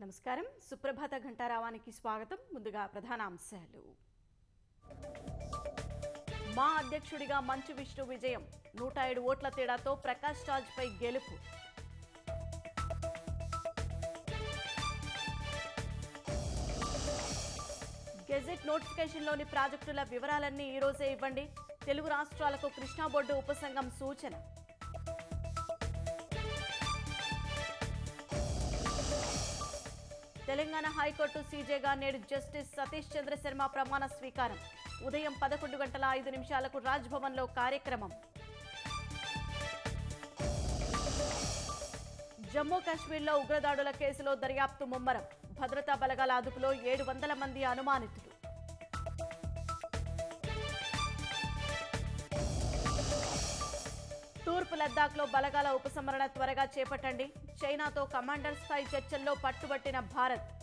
నమస్కారం సుప్రభాత ఘంటారావానికి స్వాగతం ముందుగా ప్రధాన అంశాలు మా అధ్యక్షుడిగా మంచు విష్ణు విజయం నూట ఏడు ఓట్ల తేడాతో ప్రకాష్ రాజ్ పై గెలుపు గెజెట్ నోటిఫికేషన్లోని ప్రాజెక్టుల వివరాలన్నీ ఈ రోజే ఇవ్వండి తెలుగు రాష్ట్రాలకు కృష్ణా బోర్డు ఉపసంఘం సూచన తెలంగాణ హైకోర్టు సీజేగా నేడు జస్టిస్ సతీష్ చంద్ర శర్మ ప్రమాణ స్వీకారం ఉదయం పదకొండు గంటల ఐదు నిమిషాలకు రాజ్భవన్లో కార్యక్రమం జమ్మూ కాశ్మీర్లో ఉగ్రదాడుల కేసులో దర్యాప్తు ముమ్మరం భద్రతా బలగాల అదుపులో ఏడు వందల మంది అనుమానితులు తూర్పు లద్దాఖ్లో బలగాల ఉపసంహరణ త్వరగా చేపట్టండి చైనాతో కమాండర్ స్థాయి చర్చల్లో పట్టుబట్టిన భారత్